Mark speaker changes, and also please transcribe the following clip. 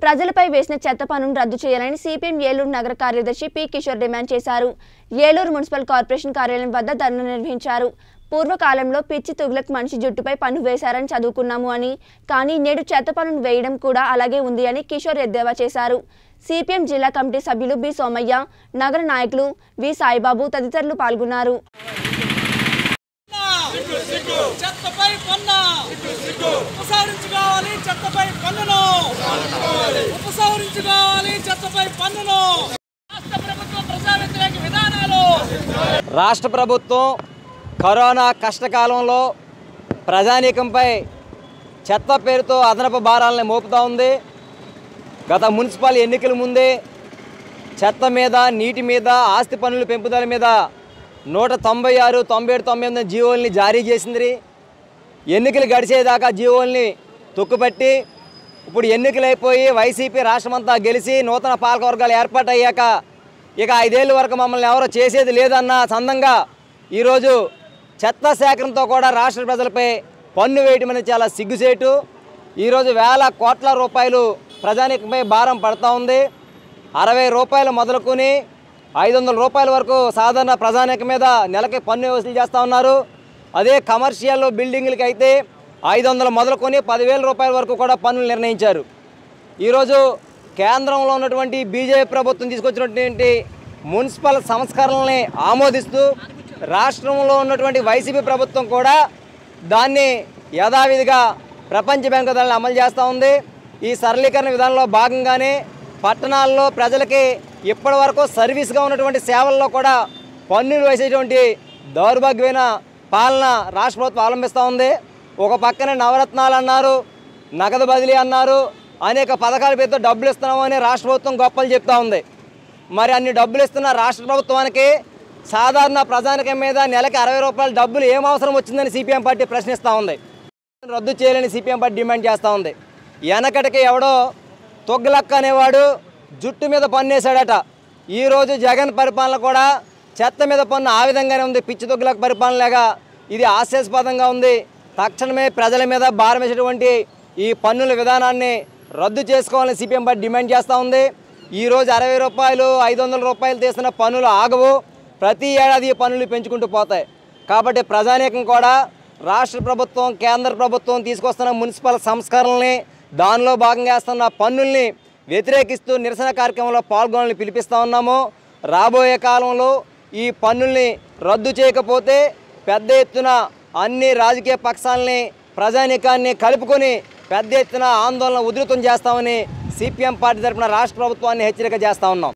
Speaker 1: ప్రజలపై వేసిన చెత్త పన్నును రద్దు చేయాలని సిపిఎం ఏలూరు నగర కార్యదర్శి పి కిషోర్ డిమాండ్ చేశారు ఏలూరు మున్సిపల్ కార్పొరేషన్ కార్యాలయం వద్ద ధర్నా నిర్వహించారు పూర్వకాలంలో పిచ్చి తుగులక్ మనిషి జుట్టుపై పన్ను వేశారని చదువుకున్నాము అని కానీ నేడు చెత్త పన్నును వేయడం కూడా అలాగే ఉంది అని కిషోర్ ఎద్దేవా చేశారు సిపిఎం జిల్లా కమిటీ సభ్యులు బి సోమయ్య నగర నాయకులు వి సాయిబాబు తదితరులు పాల్గొన్నారు
Speaker 2: చెత్తపై పన్ను ఉపసంహరించుకోవాలి చెత్తపై పన్నును ఉపసంహరించుకోవాలి చెత్తపై పన్నును రాష్ట్ర ప్రభుత్వ ప్రజా వ్యతిరేక విధానాలు
Speaker 3: రాష్ట్ర ప్రభుత్వం కరోనా కష్టకాలంలో ప్రజానీకంపై చెత్త పేరుతో అదనపు భారాలను మోపుతూ ఉంది గత మున్సిపల్ ఎన్నికల ముందే చెత్త మీద నీటి మీద ఆస్తి పన్నుల పెంపుదల మీద నూట తొంభై ఆరు తొంభై ఏడు తొంభై ఎనిమిది జీవోల్ని జారీ చేసింది ఎన్నికలు గడిచేదాకా జీవోల్ని తొక్కుపట్టి ఇప్పుడు ఎన్నికలు అయిపోయి వైసీపీ రాష్ట్రమంతా గెలిచి నూతన పాలకవర్గాలు ఏర్పాటయ్యాక ఇక ఐదేళ్ళ వరకు మమ్మల్ని ఎవరో చేసేది లేదన్న సందంగా ఈరోజు చెత్త సేకరణతో కూడా రాష్ట్ర ప్రజలపై పన్ను వేయటం అనేది చాలా సిగ్గుసేటు ఈరోజు వేల కోట్ల రూపాయలు ప్రజానికంపై భారం పడుతూ ఉంది అరవై రూపాయలు మొదలుకొని ఐదు వందల రూపాయల వరకు సాధారణ ప్రజానికం మీద నెలకి పన్ను వసూలు చేస్తూ ఉన్నారు అదే కమర్షియల్ బిల్డింగ్లకి అయితే ఐదు వందలు మొదలుకొని పదివేల రూపాయల వరకు కూడా పన్నులు నిర్ణయించారు ఈరోజు కేంద్రంలో ఉన్నటువంటి బీజేపీ ప్రభుత్వం తీసుకొచ్చినటువంటి మున్సిపల్ సంస్కరణల్ని ఆమోదిస్తూ రాష్ట్రంలో ఉన్నటువంటి వైసీపీ ప్రభుత్వం కూడా దాన్ని యథావిధిగా ప్రపంచ బ్యాంకు విధానాన్ని అమలు చేస్తూ ఉంది ఈ సరళీకరణ విధానంలో భాగంగానే పట్టణాల్లో ప్రజలకి ఇప్పటి వరకు సర్వీస్గా ఉన్నటువంటి సేవల్లో కూడా పన్నులు వేసేటువంటి దౌర్భాగ్యమైన పాలన రాష్ట్ర ప్రభుత్వం అవలంబిస్తూ ఉంది ఒక పక్కన నవరత్నాలు అన్నారు నగదు బదిలీ అన్నారు అనేక పథకాల పేరుతో డబ్బులు ఇస్తున్నామని రాష్ట్ర ప్రభుత్వం గొప్పలు చెప్తా ఉంది మరి అన్ని డబ్బులు ఇస్తున్న రాష్ట్ర ప్రభుత్వానికి సాధారణ ప్రజానికం మీద నెలకి అరవై రూపాయల డబ్బులు ఏం అవసరం వచ్చిందని సిపిఎం పార్టీ ప్రశ్నిస్తూ ఉంది రద్దు చేయాలని సిపిఎం పార్టీ డిమాండ్ చేస్తూ ఉంది వెనకటికి ఎవడో తొగ్గులక్క అనేవాడు జుట్టు మీద పన్ను వేశాడట ఈరోజు జగన్ పరిపాలన కూడా చెత్త మీద పన్ను ఆ విధంగానే ఉంది పిచ్చి తొగ్గులక్క పరిపాలనలాగా ఇది హాస్యాస్పదంగా ఉంది తక్షణమే ప్రజల మీద భారం వేసేటువంటి ఈ పన్నుల విధానాన్ని రద్దు చేసుకోవాలని సిపిఎం పార్టీ డిమాండ్ చేస్తూ ఉంది ఈరోజు అరవై రూపాయలు ఐదు వందల రూపాయలు తీసిన పన్నులు ఆగవు ప్రతి ఏడాది ఈ పన్నులు పెంచుకుంటూ పోతాయి కాబట్టి ప్రజానీకం కూడా రాష్ట్ర ప్రభుత్వం కేంద్ర ప్రభుత్వం తీసుకొస్తున్న మున్సిపల్ సంస్కరణల్ని దానిలో భాగంగా వేస్తున్న పన్నుల్ని వ్యతిరేకిస్తూ నిరసన కార్యక్రమంలో పాల్గొనాలని పిలిపిస్తూ ఉన్నాము రాబోయే కాలంలో ఈ పన్నుల్ని రద్దు చేయకపోతే పెద్ద ఎత్తున అన్ని రాజకీయ పక్షాలని ప్రజానీకాన్ని కలుపుకొని పెద్ద ఎత్తున ఆందోళన ఉధృతం చేస్తామని సిపిఎం పార్టీ తరపున రాష్ట్ర ప్రభుత్వాన్ని హెచ్చరిక చేస్తా ఉన్నాం